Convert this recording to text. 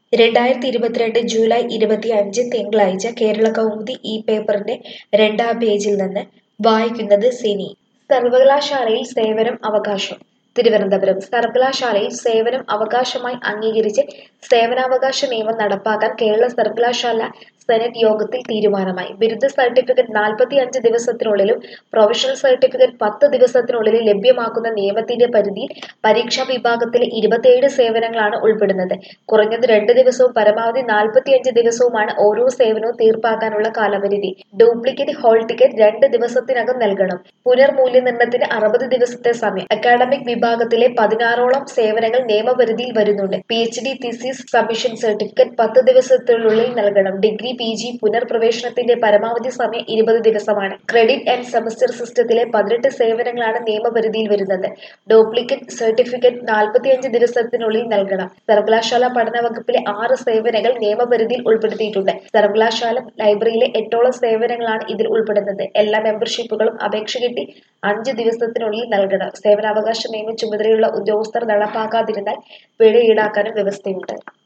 രണ്ടായിരത്തി ഇരുപത്തിരണ്ട് ജൂലൈ ഇരുപത്തിയഞ്ച് തിങ്കളാഴ്ച കേരള കൗമുദി ഈ പേപ്പറിന്റെ രണ്ടാം പേജിൽ നിന്ന് വായിക്കുന്നത് സിനി സർവകലാശാലയിൽ സേവനം അവകാശം തിരുവനന്തപുരം സർവകലാശാലയിൽ സേവനം അവകാശമായി അംഗീകരിച്ച് സേവനാവകാശ നിയമം നടപ്പാക്കാൻ കേരള സർവകലാശാല സെനറ്റ് യോഗത്തിൽ തീരുമാനമായി ബിരുദ സർട്ടിഫിക്കറ്റ് നാൽപ്പത്തി അഞ്ച് ദിവസത്തിനുള്ളിലും പ്രൊഫഷണൽ സർട്ടിഫിക്കറ്റ് പത്ത് ദിവസത്തിനുള്ളിലും ലഭ്യമാക്കുന്ന നിയമത്തിന്റെ പരിധിയിൽ പരീക്ഷാ വിഭാഗത്തിലെ ഇരുപത്തിയേഴ് സേവനങ്ങളാണ് ഉൾപ്പെടുന്നത് കുറഞ്ഞത് രണ്ട് ദിവസവും പരമാവധി നാൽപ്പത്തിയഞ്ച് ദിവസവുമാണ് ഓരോ സേവനവും തീർപ്പാക്കാനുള്ള കാലപരിധി ഡ്യൂപ്ലിക്കേറ്റ് ഹോൾ ടിക്കറ്റ് രണ്ട് ദിവസത്തിനകം നൽകണം പുനർമൂല്യനിർണ്ണയത്തിന് അറുപത് ദിവസത്തെ സമയം അക്കാഡമിക് വിഭാഗത്തിലെ പതിനാറോളം സേവനങ്ങൾ നിയമപരിധിയിൽ വരുന്നുണ്ട് P H D thesis submission certificate പത്ത് ദിവസത്തിനുള്ളിൽ നൽകണം ഡിഗ്രി പി ജി പുനർപ്രവേശനത്തിന്റെ പരമാവധി സമയം ഇരുപത് ദിവസമാണ് ക്രെഡിറ്റ് ആൻഡ് സെമസ്റ്റർ സിസ്റ്റത്തിലെ പതിനെട്ട് സേവനങ്ങളാണ് നിയമപരിധിയിൽ വരുന്നത് ഡ്യൂപ്ലിക്കേറ്റ് സർട്ടിഫിക്കറ്റ് നാൽപ്പത്തിയഞ്ച് ദിവസത്തിനുള്ളിൽ നൽകണം സർവകലാശാല പഠന വകുപ്പിലെ ആറ് സേവനങ്ങൾ നിയമപരിധിയിൽ ഉൾപ്പെടുത്തിയിട്ടുണ്ട് സർവകലാശാല ലൈബ്രറിയിലെ എട്ടോളം സേവനങ്ങളാണ് ഇതിൽ ഉൾപ്പെടുന്നത് എല്ലാ മെമ്പർഷിപ്പുകളും അപേക്ഷ കിട്ടി അഞ്ച് ദിവസത്തിനുള്ളിൽ നൽകണം സേവനാവകാശ നിയമ ചുമതലയുള്ള ഉദ്യോഗസ്ഥർ നടപ്പാക്കാതിരുന്നാൽ പിഴ ഈടാക്കാനും വ്യവസ്ഥയുണ്ട്